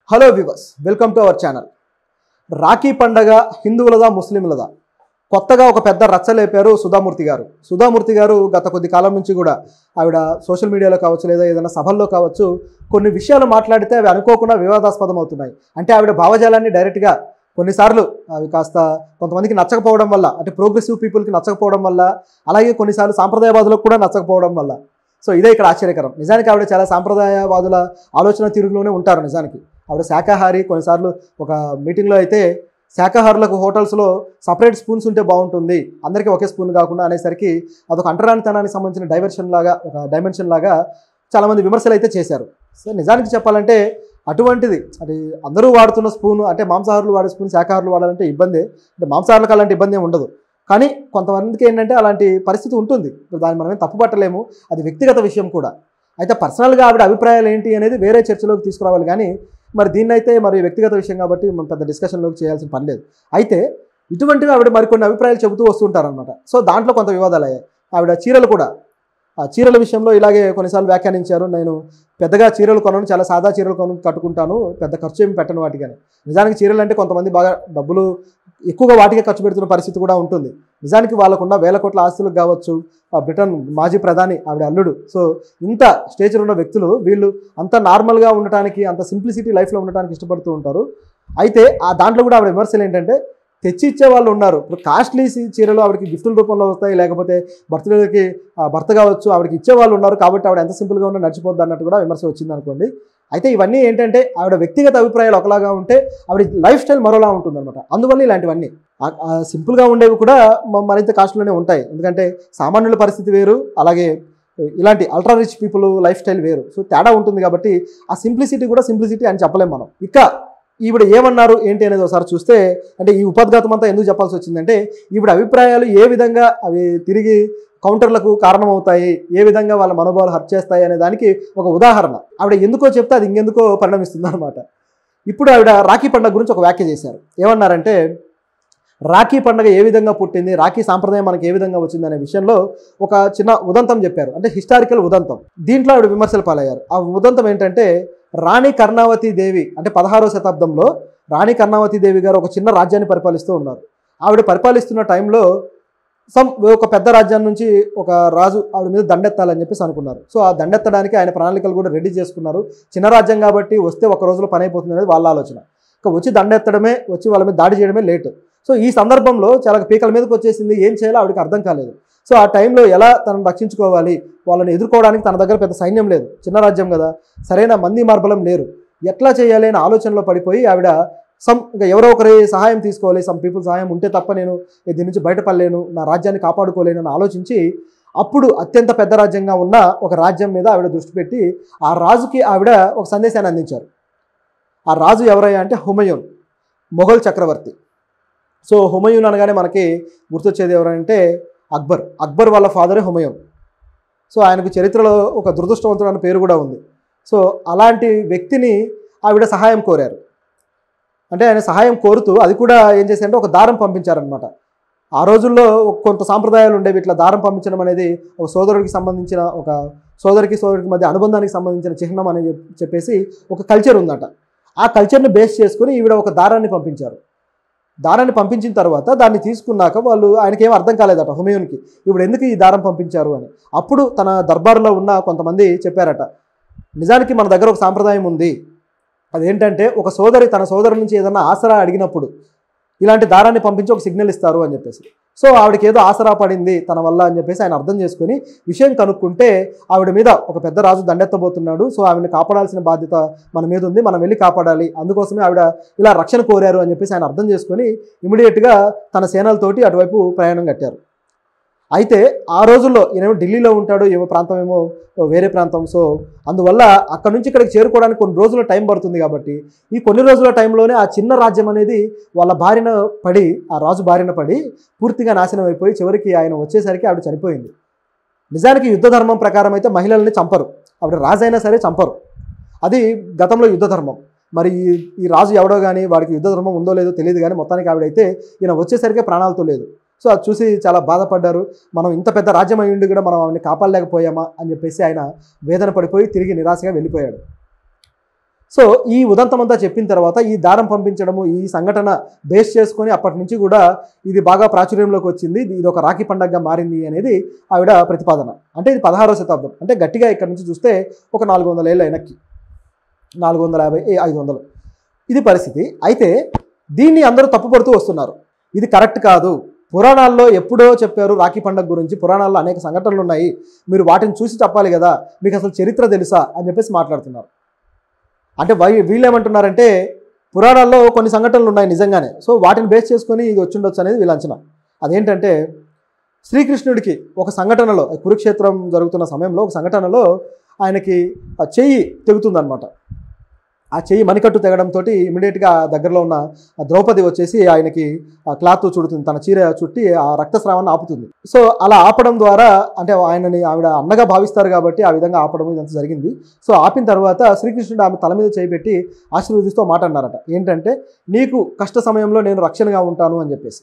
hello viewers welcome to our channel Rakhi పండగ హిందువులదా ముస్లింలదా కొత్తగా ఒక పెద్ద రచ్చలేపారు సుధామూర్తి గారు సుధామూర్తి గారు గత కొద్ది కాలం నుంచి కూడా ఆవిడ సోషల్ మీడియాలో కావచ్చు లేదా ఏదైనా సభల్లో కావచ్చు కొన్ని విషయాలు మాట్లాడితే అవి అనుకోకుండా వివాదాస్పదం అవుతున్నాయి అంటే ఆవిడ భావజాలాన్ని డైరెక్ట్గా కొన్నిసార్లు అవి కాస్త కొంతమందికి నచ్చకపోవడం వల్ల అంటే ప్రోగ్రెసివ్ పీపుల్కి నచ్చకపోవడం వల్ల అలాగే కొన్నిసార్లు సాంప్రదాయవాదులకు కూడా నచ్చకపోవడం వల్ల సో ఇదే ఇక్కడ ఆశ్చర్యకరం నిజానికి ఆవిడ చాలా సాంప్రదాయవాదుల ఆలోచన తీరులోనే ఉంటారు నిజానికి ఆవిడ శాకాహారి కొన్నిసార్లు ఒక మీటింగ్లో అయితే శాకాహారులకు హోటల్స్లో సపరేట్ స్పూన్స్ ఉంటే బాగుంటుంది అందరికీ ఒకే స్పూన్ కాకుండా అనేసరికి అదొక అంటరానితనానికి సంబంధించిన డైవర్షన్ లాగా ఒక డైమెన్షన్ లాగా చాలామంది విమర్శలు అయితే చేశారు సో నిజానికి చెప్పాలంటే అటువంటిది అది అందరూ వాడుతున్న స్పూన్ అంటే మాంసాహారులు వాడే స్పూన్ శాకాహారులు వాడాలంటే ఇబ్బంది అంటే మాంసాహారులకు అలాంటి ఇబ్బంది ఏమి ఉండదు కానీ కొంతమందికి ఏంటంటే అలాంటి పరిస్థితి ఉంటుంది ఇప్పుడు దాన్ని మనమేం తప్పు పట్టలేము అది వ్యక్తిగత విషయం కూడా అయితే పర్సనల్గా ఆవిడ అభిప్రాయాలు ఏంటి అనేది వేరే చర్చలోకి తీసుకురావాలి కానీ మరి దీన్నైతే మరి వ్యక్తిగత విషయం కాబట్టి మనం పెద్ద డిస్కషన్లోకి చేయాల్సిన పని లేదు అయితే ఇటువంటివి ఆవిడ మరికొన్ని అభిప్రాయాలు చెబుతూ వస్తుంటారనమాట సో దాంట్లో కొంత వివాదాలు అయ్యాయి ఆవిడ చీరలు కూడా ఆ చీరల విషయంలో ఇలాగే కొన్నిసార్లు వ్యాఖ్యానించారు నేను పెద్దగా చీరలు కొనను చాలా సాదా చీరలు కొను కట్టుకుంటాను పెద్ద ఖర్చు ఏమి పెట్టను వాటికని నిజానికి చీరలు అంటే కొంతమంది బాగా డబ్బులు ఎక్కువగా వాటికే ఖర్చు పెడుతున్న పరిస్థితి కూడా ఉంటుంది నిజానికి వాళ్ళకున్న వేల కోట్ల ఆస్తులకు కావచ్చు ఆ బ్రిటన్ మాజీ ప్రధాని ఆవిడ అల్లుడు సో ఇంత స్టేజ్లో ఉన్న వ్యక్తులు వీళ్ళు అంత నార్మల్గా ఉండటానికి అంత సింప్లిసిటీ లైఫ్లో ఉండటానికి ఇష్టపడుతూ ఉంటారు అయితే ఆ దాంట్లో కూడా ఆవిడ విమర్శలు ఏంటంటే తెచ్చి ఇచ్చే వాళ్ళు ఉన్నారు ఇప్పుడు కాస్ట్లీ చీరలు ఆవిడకి గిఫ్టుల రూపంలో వస్తాయి లేకపోతే బర్త్డేకి భర్త కావచ్చు ఆవిడకి ఇచ్చే వాళ్ళు ఉన్నారు కాబట్టి ఆవిడ ఎంత సింపుల్గా ఉన్నా నడిచిపోద్ది అన్నట్టు కూడా విమర్శ వచ్చింది అనుకోండి అయితే ఇవన్నీ ఏంటంటే ఆవిడ వ్యక్తిగత అభిప్రాయాలు ఒకలాగా ఉంటే ఆవిడ లైఫ్ స్టైల్ మరోలా ఉంటుందన్నమాట అందువల్ల ఇలాంటివన్నీ ఆ- ఆ సింపుల్గా ఉండేవి కూడా మ- మరింత కాస్ట్లోనే ఉంటాయి ఎందుకంటే సామాన్యుల పరిస్థితి వేరు అలాగే ఇలాంటి ultra rich people lifestyle వేరు సో తేడా ఉంటుంది కాబట్టి ఆ సింప్లిసిటీ కూడా సింప్లిసిటీ అని చెప్పలేం మనం ఇక ఈవిడ ఏమన్నారు ఏంటి అనేది ఒకసారి చూస్తే అంటే ఈ ఉపోద్ఘాతం అంతా ఎందుకు చెప్పాల్సి వచ్చిందంటే ఈవిడ అభిప్రాయాలు ఏ విధంగా అవి తిరిగి కౌంటర్లకు కారణమవుతాయి ఏ విధంగా వాళ్ళ మనోభావాలు హర్ట్ చేస్తాయి అనే దానికి ఒక ఉదాహరణ ఆవిడ ఎందుకో చెప్తే అది ఇంకెందుకో పరిణమిస్తుంది అనమాట ఇప్పుడు ఆవిడ రాఖీ పండుగ గురించి ఒక వ్యాఖ్య చేశారు ఏమన్నారంటే రాఖీ పండుగ ఏ విధంగా పుట్టింది రాఖీ సాంప్రదాయం మనకి ఏ విధంగా వచ్చింది అనే విషయంలో ఒక చిన్న ఉదంతం చెప్పారు అంటే హిస్టారికల్ ఉదంతం దీంట్లో ఆవిడ విమర్శలు పాలయ్యారు ఆ ఉదంతం ఏంటంటే రాణి కర్ణావతి దేవి అంటే పదహారో శతాబ్దంలో రాణి కర్ణావతి దేవి గారు ఒక చిన్న రాజ్యాన్ని పరిపాలిస్తూ ఉన్నారు ఆవిడ పరిపాలిస్తున్న టైంలో సమ్ ఒక పెద్ద రాజ్యాన్ని నుంచి ఒక రాజు ఆవిడ మీద దండెత్తాలని చెప్పేసి అనుకున్నారు సో ఆ దండెత్తడానికి ఆయన ప్రణాళికలు కూడా రెడీ చేసుకున్నారు చిన్న రాజ్యం కాబట్టి వస్తే ఒక రోజులో పని అయిపోతుంది అనేది వాళ్ళ ఆలోచన ఇక వచ్చి దండెత్తడమే వచ్చి వాళ్ళ మీద దాడి చేయడమే లేట్ సో ఈ సందర్భంలో చాలా పీకల మీదకి వచ్చేసింది ఏం చేయాలో ఆవిడకి అర్థం కాలేదు సో ఆ టైంలో ఎలా తనను రక్షించుకోవాలి వాళ్ళని ఎదుర్కోవడానికి తన దగ్గర పెద్ద సైన్యం లేదు చిన్న రాజ్యం కదా సరైన మంది మార్బలం లేరు ఎట్లా చేయాలి అనే ఆలోచనలో పడిపోయి ఆవిడ సమ్ ఇంకా ఎవరో ఒకరి సహాయం తీసుకోవాలి సమ్ పీపుల్ సహాయం ఉంటే తప్ప నేను దీని నుంచి బయటపడలేను నా రాజ్యాన్ని కాపాడుకోలేను అని ఆలోచించి అప్పుడు అత్యంత పెద్ద రాజ్యంగా ఉన్న ఒక రాజ్యం మీద ఆవిడ దృష్టి పెట్టి ఆ రాజుకి ఆవిడ ఒక సందేశాన్ని అందించారు ఆ రాజు ఎవరయ్యా అంటే హుమయూన్ మొఘల్ చక్రవర్తి సో హుమయూన్ అనగానే మనకి గుర్తొచ్చేది ఎవరంటే అక్బర్ అక్బర్ వాళ్ళ ఫాదరే హుమయూన్ సో ఆయనకు చరిత్రలో ఒక దురదృష్టవంతుడు అనే పేరు కూడా ఉంది సో అలాంటి వ్యక్తిని ఆవిడ సహాయం కోరారు అంటే ఆయన సహాయం కోరుతూ అది కూడా ఏం చేశారంటే ఒక దారం పంపించారనమాట ఆ రోజుల్లో కొంత సాంప్రదాయాలు ఉండేవి ఇట్లా దారం పంపించడం అనేది ఒక సోదరుడికి సంబంధించిన ఒక సోదరికి సోదరుడికి మధ్య అనుబంధానికి సంబంధించిన చిహ్నం అని చెప్పి- చెప్పేసి ఒక కల్చర్ ఉందట ఆ కల్చర్ని బేస్ చేసుకుని ఈవిడ ఒక దారాన్ని పంపించారు దారాన్ని పంపించిన తర్వాత దాన్ని తీసుకున్నాక వాళ్ళు ఆయనకి ఏం అర్థం కాలేదట హుమయూన్కి ఇప్పుడు ఎందుకు ఈ దారం పంపించారు అని అప్పుడు తన దర్బార్లో ఉన్న కొంతమంది చెప్పారట నిజానికి మన దగ్గర ఒక సాంప్రదాయం ఉంది అదేంటంటే ఒక సోదరి తన సోదరు నుంచి ఏదైనా ఆసరా అడిగినప్పుడు ఇలాంటి దారాన్ని పంపించి ఒక సిగ్నల్ ఇస్తారు అని చెప్పేసి సో ఆవిడకి ఏదో ఆసరా పడింది తన వల్ల అని చెప్పేసి ఆయన అర్థం చేసుకుని విషయం కనుక్కుంటే ఆవిడ మీద ఒక పెద్ద రాజు దండెత్తబోతున్నాడు సో ఆవిడని కాపాడాల్సిన బాధ్యత మన మీద ఉంది మనం వెళ్ళి కాపాడాలి అందుకోసమే ఆవిడ ఇలా రక్షణ కోరారు అని చెప్పేసి ఆయన అర్థం చేసుకొని ఇమీడియట్గా తన సేనలతోటి అటువైపు ప్రయాణం కట్టారు అయితే ఆ రోజుల్లో ఈయనేమో ఢిల్లీలో ఉంటాడు ఏమో ప్రాంతం ఏమో వేరే ప్రాంతం సో అందువల్ల అక్కడ నుంచి ఇక్కడికి చేరుకోవడానికి కొన్ని రోజుల టైం పడుతుంది కాబట్టి ఈ కొన్ని రోజుల టైంలోనే ఆ చిన్న రాజ్యం అనేది వాళ్ళ బారిన పడి ఆ రాజు బారిన పడి పూర్తిగా నాశనం అయిపోయి చివరికి ఆయన వచ్చేసరికి ఆవిడ చనిపోయింది నిజానికి యుద్ధ ధర్మం ప్రకారం అయితే మహిళల్ని చంపరు ఆవిడ రాజు అయినా సరే చంపరు అది గతంలో యుద్ధ ధర్మం మరి ఈ ఈ రాజు ఎవడో కానీ వాడికి యుద్ధ ధర్మం ఉందో లేదో తెలియదు కానీ మొత్తానికి ఆవిడైతే ఈయన వచ్చేసరికి ప్రాణాలతో లేదు సో అది చూసి చాలా బాధపడ్డారు మనం ఇంత పెద్ద రాజ్యం అయి ఉండి కూడా మనం ఆమెను కాపాడలేకపోయామా అని చెప్పేసి ఆయన వేదన పడిపోయి తిరిగి నిరాశగా వెళ్ళిపోయాడు సో ఈ ఉదంతం అంతా చెప్పిన తర్వాత ఈ దారం పంపించడము ఈ సంఘటన బేస్ చేసుకొని అప్పటి నుంచి కూడా ఇది బాగా ప్రాచుర్యంలోకి వచ్చింది ఇది ఇది ఒక రాఖీ పండగగా మారింది అనేది ఆవిడ ప్రతిపాదన అంటే ఇది పదహారో శతాబ్దం అంటే గట్టిగా ఇక్కడ నుంచి చూస్తే ఒక నాలుగు వందల ఏళ్ళు వెనక్కి నాలుగు వందల యాభై ఏ, ఐదు వందలు ఇది పరిస్థితి అయితే దీన్ని అందరూ తప్పుపడుతూ వస్తున్నారు ఇది కరెక్ట్ కాదు పురాణాల్లో ఎప్పుడో చెప్పారు రాఖీ పండగ గురించి పురాణాల్లో అనేక సంఘటనలు ఉన్నాయి మీరు వాటిని చూసి చెప్పాలి కదా మీకు అసలు చరిత్ర తెలుసా అని చెప్పేసి మాట్లాడుతున్నారు అంటే వై వీళ్ళు ఏమంటున్నారంటే పురాణాల్లో కొన్ని సంఘటనలు ఉన్నాయి నిజంగానే సో వాటిని బేస్ చేసుకొని ఇది వచ్చిండొచ్చు అనేది వీళ్ళ అంచనా అదేంటంటే శ్రీకృష్ణుడికి ఒక సంఘటనలో కురుక్షేత్రం జరుగుతున్న సమయంలో ఒక సంఘటనలో ఆయనకి ఆ చెయ్యి తెగుతుందన్నమాట ఆ చెయ్యి మణికట్టు తెగడంతో ఇమీడియట్గా దగ్గరలో ఉన్న ఆ ద్రౌపది వచ్చేసి ఆయనకి ఆ క్లాత్ చుడుతుంది తన చీర చుట్టి ఆ రక్తస్రావాన్ని ఆపుతుంది సో అలా ఆపడం ద్వారా అంటే ఆయనని ఆవిడ అన్నగా భావిస్తారు కాబట్టి ఆ విధంగా ఆపడం ఇదంతా జరిగింది సో ఆపిన తర్వాత శ్రీకృష్ణుడు ఆమె తల మీద చేపెట్టి ఆశీర్వదిస్తూ మాట అన్నారట ఏంటంటే నీకు కష్ట సమయంలో నేను రక్షణగా ఉంటాను అని చెప్పేసి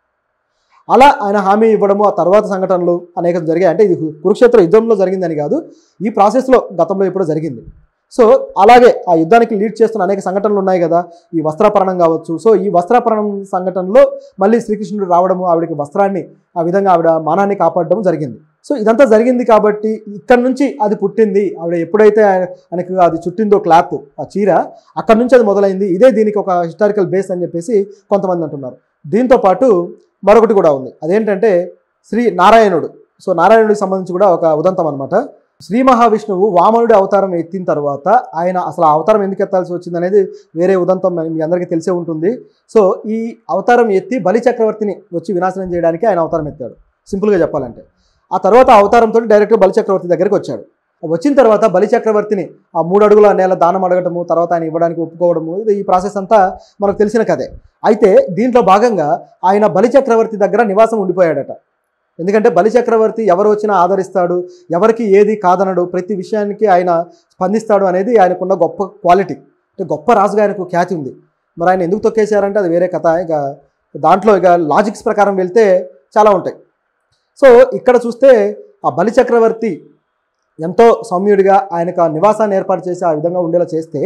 అలా ఆయన హామీ ఇవ్వడము ఆ తర్వాత సంఘటనలు అనేకం జరిగాయి అంటే ఇది కురుక్షేత్ర యుద్ధంలో జరిగిందని కాదు ఈ ప్రాసెస్లో గతంలో ఎప్పుడో జరిగింది సో అలాగే ఆ యుద్ధానికి లీడ్ చేస్తున్న అనేక సంఘటనలు ఉన్నాయి కదా ఈ వస్త్రాపరణం కావచ్చు సో ఈ వస్త్రాపరణం సంఘటనలో మళ్ళీ శ్రీకృష్ణుడు రావడము ఆవిడకి వస్త్రాన్ని ఆ విధంగా ఆవిడ మానాన్ని కాపాడడం జరిగింది సో ఇదంతా జరిగింది కాబట్టి ఇక్కడ నుంచి అది పుట్టింది ఆవిడ ఎప్పుడైతే ఆయన- ఆయనకు అది చుట్టిందో క్లాత్ ఆ చీర అక్కడ నుంచి అది మొదలైంది ఇదే దీనికి ఒక హిస్టారికల్ బేస్ అని చెప్పేసి కొంతమంది అంటున్నారు దీంతో పాటు మరొకటి కూడా ఉంది అదేంటంటే శ్రీ నారాయణుడు సో నారాయణుడికి సంబంధించి కూడా ఒక ఉదంతం అనమాట శ్రీ మహావిష్ణువు వామనుడి అవతారం ఎత్తిన తర్వాత ఆయన అసలు ఆ అవతారం ఎందుకు ఎత్తాల్సి వచ్చింది అనేది వేరే ఉదంతం మీ అందరికీ తెలిసే ఉంటుంది సో ఈ అవతారం ఎత్తి బలి చక్రవర్తిని వచ్చి వినాశనం చేయడానికి ఆయన అవతారం ఎత్తాడు సింపుల్గా చెప్పాలంటే ఆ తర్వాత ఆ అవతారంతో డైరెక్ట్గా బలి చక్రవర్తి దగ్గరికి వచ్చాడు వచ్చిన తర్వాత బలి చక్రవర్తిని ఆ మూడు అడుగుల నేల దానం అడగటము తర్వాత ఆయన ఇవ్వడానికి ఒప్పుకోవడము ఇది ఈ ప్రాసెస్ అంతా మనకు తెలిసిన కథే అయితే దీంట్లో భాగంగా ఆయన బలి చక్రవర్తి దగ్గర నివాసం ఉండిపోయాడట ఎందుకంటే బలి చక్రవర్తి ఎవరు వచ్చినా ఆదరిస్తాడు ఎవరికి ఏది కాదనడు ప్రతి విషయానికి ఆయన స్పందిస్తాడు అనేది ఆయనకున్న గొప్ప క్వాలిటీ అంటే గొప్ప రాజుగా ఆయనకు ఖ్యాతి ఉంది మరి ఆయన ఎందుకు తొక్కేశారంటే అది వేరే కథ ఇక దాంట్లో ఇక లాజిక్స్ ప్రకారం వెళ్తే చాలా ఉంటాయి సో ఇక్కడ చూస్తే ఆ బలి చక్రవర్తి ఎంతో సౌమ్యుడిగా ఆయనకు ఆ నివాసాన్ని ఏర్పాటు చేసి ఆ విధంగా ఉండేలా చేస్తే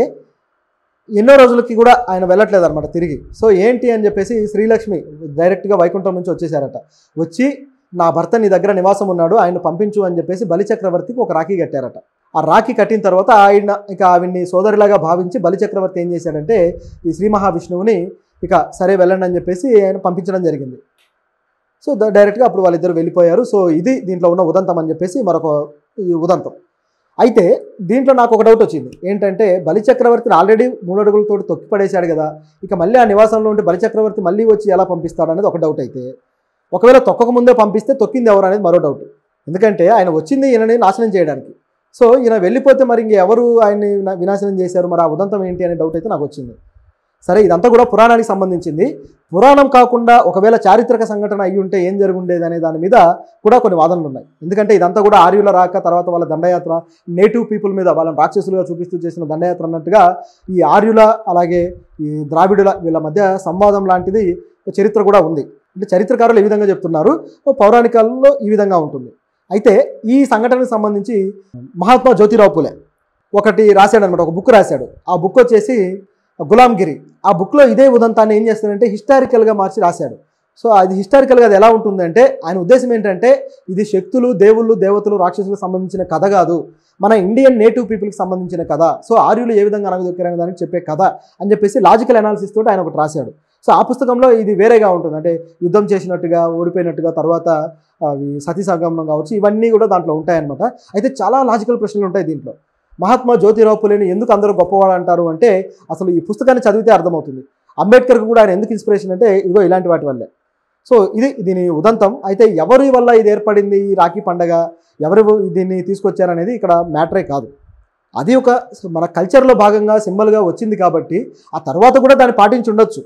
ఎన్నో రోజులకి కూడా ఆయన వెళ్ళట్లేదు అనమాట తిరిగి సో ఏంటి అని చెప్పేసి శ్రీలక్ష్మి డైరెక్ట్గా వైకుంఠం నుంచి వచ్చేసారట వచ్చి నా భర్త నీ దగ్గర నివాసం ఉన్నాడు ఆయన పంపించు అని చెప్పేసి బలి చక్రవర్తికి ఒక రాఖీ కట్టారట ఆ రాఖీ కట్టిన తర్వాత ఆయన ఇక ఆవిడ్ని సోదరిలాగా భావించి బలి చక్రవర్తి ఏం చేశాడంటే ఈ శ్రీ మహావిష్ణువుని ఇక సరే వెళ్ళండి అని చెప్పేసి ఆయన పంపించడం జరిగింది సో ద- డైరెక్ట్గా అప్పుడు వాళ్ళిద్దరు వెళ్ళిపోయారు సో ఇది దీంట్లో ఉన్న ఉదంతం అని చెప్పేసి మరొక ఈ ఉదంతం అయితే దీంట్లో నాకు ఒక డౌట్ వచ్చింది ఏంటంటే బలి చక్రవర్తిని ఆల్రెడీ మూడు అడుగులతో తొక్కి పడేశాడు కదా ఇక మళ్ళీ ఆ నివాసంలో ఉంటే బలి చక్రవర్తి మళ్ళీ వచ్చి ఎలా పంపిస్తాడు అనేది ఒక డౌట్ అయితే ఒకవేళ తొక్కక ముందే పంపిస్తే తొక్కింది ఎవరు అనేది మరో డౌట్ ఎందుకంటే ఆయన వచ్చింది ఈయనని నాశనం చేయడానికి సో ఈయన వెళ్ళిపోతే మరి ఇంక ఎవరు ఆయన్ని వినా- వినాశనం చేశారు మరి ఆ ఉదంతం ఏంటి అనే డౌట్ అయితే నాకు వచ్చింది సరే ఇదంతా కూడా పురాణానికి సంబంధించింది పురాణం కాకుండా ఒకవేళ చారిత్రక సంఘటన అయ్యి ఉంటే ఏం జరుగుండేది అనే దాని మీద కూడా కొన్ని వాదనలు ఉన్నాయి ఎందుకంటే ఇదంతా కూడా ఆర్యుల రాక తర్వాత వాళ్ళ దండయాత్ర నేటివ్ పీపుల్ మీద వాళ్ళని రాక్షసులుగా చూపిస్తూ చేసిన దండయాత్ర అన్నట్టుగా ఈ ఆర్యుల అలాగే ఈ ద్రావిడుల వీళ్ళ మధ్య సంవాదం లాంటిది చరిత్ర కూడా ఉంది అంటే చరిత్రకారులు ఈ విధంగా చెప్తున్నారు పౌరాణికాల్లో ఈ విధంగా ఉంటుంది అయితే ఈ సంఘటనకు సంబంధించి మహాత్మా జ్యోతిరావు పులే ఒకటి రాశాడు అనమాట ఒక బుక్ రాశాడు ఆ బుక్ వచ్చేసి గులాంగిరి ఆ బుక్లో ఇదే ఉదంతాన్ని ఏం చేస్తాడంటే హిస్టారికల్గా మార్చి రాశాడు సో అది హిస్టారికల్గా అది ఎలా ఉంటుందంటే ఆయన ఉద్దేశం ఏంటంటే ఇది శక్తులు దేవుళ్ళు దేవతలు రాక్షసులకు సంబంధించిన కథ కాదు మన ఇండియన్ నేటివ్ పీపుల్కి సంబంధించిన కథ సో ఆర్యులు ఏ విధంగా అనగదొక్కారనే దానికి చెప్పే కథ అని చెప్పేసి లాజికల్ అనాలిసిస్ తోటి ఆయన ఒకటి రాశాడు సో ఆ పుస్తకంలో ఇది వేరేగా ఉంటుంది అంటే యుద్ధం చేసినట్టుగా ఓడిపోయినట్టుగా తర్వాత అవి సతీ సంగమనం కావచ్చు ఇవన్నీ కూడా దాంట్లో ఉంటాయన్నమాట అయితే చాలా లాజికల్ ప్రశ్నలు ఉంటాయి దీంట్లో మహాత్మా జ్యోతిరావు పులేని ఎందుకు అందరూ గొప్పవాడు అంటారు అంటే అసలు ఈ పుస్తకాన్ని చదివితే అర్థమవుతుంది అంబేద్కర్కి కూడా ఆయన ఎందుకు ఇన్స్పిరేషన్ అంటే ఇదిగో ఇలాంటి వాటి వల్లే సో ఇది దీని ఉదంతం అయితే ఎవరి వల్ల ఇది ఏర్పడింది ఈ రాఖీ పండగ ఎవరు దీన్ని తీసుకొచ్చారనేది ఇక్కడ మ్యాటరే కాదు అది ఒక మన కల్చర్లో భాగంగా సింబల్గా వచ్చింది కాబట్టి ఆ తర్వాత కూడా దాన్ని పాటించి ఉండొచ్చు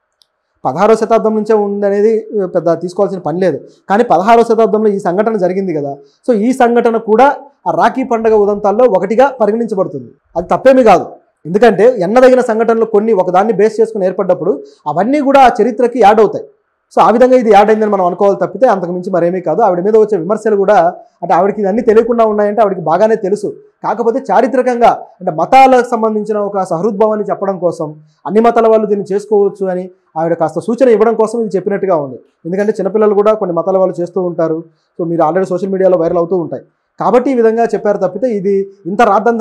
పదహారో శతాబ్దం నుంచే ఉందనేది పెద్ద తీసుకోవాల్సిన పని లేదు కానీ పదహారో శతాబ్దంలో ఈ సంఘటన జరిగింది కదా సో ఈ సంఘటన కూడా ఆ రాఖీ పండగ ఉదంతాల్లో ఒకటిగా పరిగణించబడుతుంది అది తప్పేమీ కాదు ఎందుకంటే ఎన్నదగిన సంఘటనలు కొన్ని ఒకదాన్ని బేస్ చేసుకుని ఏర్పడ్డప్పుడు అవన్నీ కూడా ఆ చరిత్రకి యాడ్ అవుతాయి సో ఆ విధంగా ఇది యాడ్ అయిందని మనం అనుకోవాలి తప్పితే అంతకు మించి మరేమీ కాదు ఆవిడ మీద వచ్చే విమర్శలు కూడా అంటే ఆవిడకి ఇవన్నీ తెలియకుండా ఉన్నాయంటే ఆవిడకి బాగానే తెలుసు కాకపోతే చారిత్రకంగా అంటే మతాలకు సంబంధించిన ఒక సహృద్భావాన్ని చెప్పడం కోసం అన్ని మతాల వాళ్ళు దీన్ని చేసుకోవచ్చు అని ఆవిడ కాస్త సూచన ఇవ్వడం కోసం ఇది చెప్పినట్టుగా ఉంది ఎందుకంటే చిన్నపిల్లలు కూడా కొన్ని మతాల వాళ్ళు చేస్తూ ఉంటారు సో మీరు ఆల్రెడీ సోషల్ మీడియాలో వైరల్ అవుతూ ఉంటాయి కాబట్టి ఈ విధంగా చెప్పారు తప్పితే ఇది ఇంత రాద్దంతం